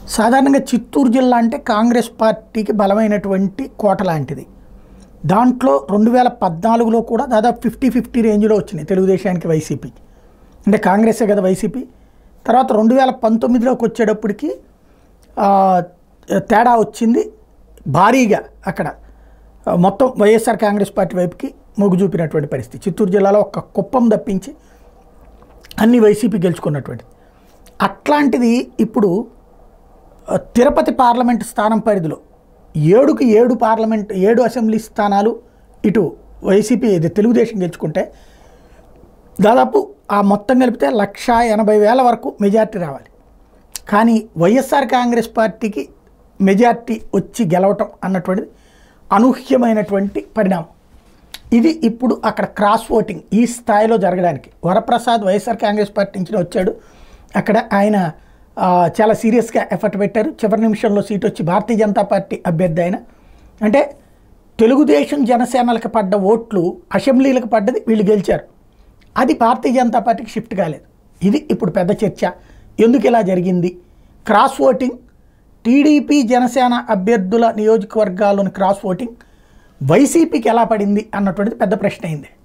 సాధారణంగా చిత్తూరు జిల్లా అంటే కాంగ్రెస్ పార్టీకి బలమైనటువంటి కోట లాంటిది దాంట్లో రెండు వేల పద్నాలుగులో కూడా దాదాపు ఫిఫ్టీ ఫిఫ్టీ రేంజ్లో వచ్చినాయి తెలుగుదేశానికి వైసీపీకి అంటే కాంగ్రెసే కదా వైసీపీ తర్వాత రెండు వేల పంతొమ్మిదిలోకి వచ్చేటప్పటికి ఆ, తేడా వచ్చింది భారీగా అక్కడ ఆ, మొత్తం వైఎస్ఆర్ కాంగ్రెస్ పార్టీ వైపుకి మొగ్గు చూపినటువంటి పరిస్థితి చిత్తూరు జిల్లాలో ఒక కుప్పం తప్పించి అన్ని వైసీపీ గెలుచుకున్నటువంటిది అట్లాంటిది ఇప్పుడు ఆ, తిరుపతి పార్లమెంట్ స్థానం పరిధిలో ఏడుకి ఏడు పార్లమెంట్ ఏడు అసెంబ్లీ స్థానాలు ఇటు వైసీపీ ఇది తెలుగుదేశం గెలుచుకుంటే దాదాపు ఆ మొత్తం కలిపితే లక్ష ఎనభై వేల వరకు మెజార్టీ రావాలి కానీ వైఎస్ఆర్ కాంగ్రెస్ పార్టీకి మెజార్టీ వచ్చి గెలవటం అన్నటువంటిది అనూహ్యమైనటువంటి పరిణామం ఇది ఇప్పుడు అక్కడ క్రాస్ ఓటింగ్ ఈ స్థాయిలో జరగడానికి వరప్రసాద్ వైఎస్ఆర్ కాంగ్రెస్ పార్టీ నుంచి వచ్చాడు అక్కడ ఆయన ఆ, చాలా సీరియస్గా ఎఫర్ట్ పెట్టారు చివరి నిమిషంలో సీట్ వచ్చి భారతీయ జనతా పార్టీ అభ్యర్థి ఆయన అంటే తెలుగుదేశం జనసేనలకు పడ్డ ఓట్లు అసెంబ్లీలకు పడ్డది వీళ్ళు గెలిచారు అది భారతీయ జనతా పార్టీకి షిఫ్ట్ కాలేదు ఇది ఇప్పుడు పెద్ద చర్చ ఎందుకు ఇలా జరిగింది క్రాస్ ఓటింగ్ టీడీపీ జనసేన అభ్యర్థుల నియోజకవర్గాల్లోని క్రాస్ ఓటింగ్ వైసీపీకి ఎలా పడింది అన్నటువంటిది పెద్ద ప్రశ్న అయింది